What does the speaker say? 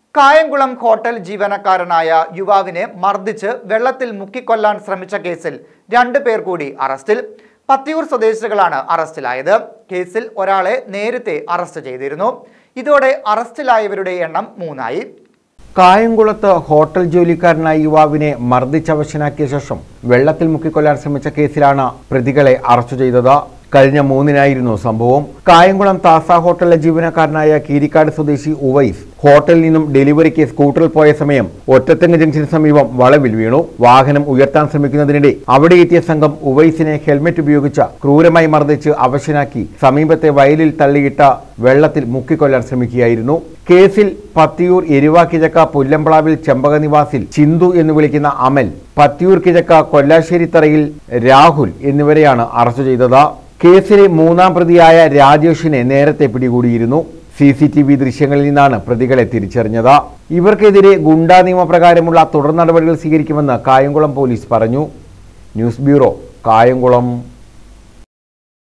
Kayamkulam hotel ജീവനക്കാരനായ യുവാവിനെ മർദ്ദിച്ച് വെള്ളത്തിൽ മുക്കിക്കൊല്ലാൻ ശ്രമിച്ച കേസിൽ രണ്ടു പേർ കൂടി അറസ്റ്റിൽ പത്തിയൂർ സ്വദേശികളാണ് അറസ്റ്റിലായത് കേസിൽ ഒരാളെ നേരത്തെ അറസ്റ്റ് ചെയ്തിരുന്നു ഇതോടെ അറസ്റ്റിലായവരുടെ എണ്ണം മൂന്നായി കായംകുളത്ത് ഹോട്ടൽ ജോലിക്കാരനായ യുവാവിനെ മർദ്ദിച്ചവശനാക്കിയ ശേഷം വെള്ളത്തിൽ മുക്കിക്കൊല്ലാൻ ശ്രമിച്ച കേസിലാണ് പ്രതികളെ അറസ്റ്റ് ചെയ്തത് കഴിഞ്ഞ മൂന്നിനായിരുന്നു സംഭവം കായംകുളം താസ ഹോട്ടലിലെ ജീവനക്കാരനായ കീരിക്കാട് സ്വദേശി ഉവൈസ് ഹോട്ടലിൽ നിന്നും ഡെലിവറിക്ക് സ്കൂട്ടറിൽ പോയ സമയം ഒറ്റത്തെങ്ങ് ജംഗ്ഷന് സമീപം വളവിൽ വീണു വാഹനം ഉയർത്താൻ ശ്രമിക്കുന്നതിനിടെ അവിടെ എത്തിയ സംഘം ഉവൈസിനെ ഹെൽമെറ്റ് ഉപയോഗിച്ച് ക്രൂരമായി മർദ്ദിച്ച് അവശനാക്കി സമീപത്തെ വയലിൽ തള്ളിയിട്ട വെള്ളത്തിൽ മുക്കിക്കൊല്ലാൻ ശ്രമിക്കുകയായിരുന്നു കേസിൽ പത്തിയൂർ എരുവ കിഴക്ക പുല്ലമ്പളാവിൽ ചെമ്പക നിവാസിൽ ചിന്തു എന്ന് വിളിക്കുന്ന അമൽ പത്തിയൂർ കിഴക്ക കൊല്ലാശ്ശേരിത്തറയിൽ രാഹുൽ എന്നിവരെയാണ് അറസ്റ്റ് ചെയ്തത് കേസിലെ മൂന്നാം പ്രതിയായ രാജേഷിനെ നേരത്തെ പിടികൂടിയിരുന്നു സി സി ടി വി ദൃശ്യങ്ങളിൽ നിന്നാണ് പ്രതികളെ തിരിച്ചറിഞ്ഞത് ഇവർക്കെതിരെ ഗുണ്ടാ നിയമപ്രകാരമുള്ള തുടർ നടപടികൾ സ്വീകരിക്കുമെന്ന് കായംകുളം പോലീസ് പറഞ്ഞു ന്യൂസ് ബ്യൂറോ കായംകുളം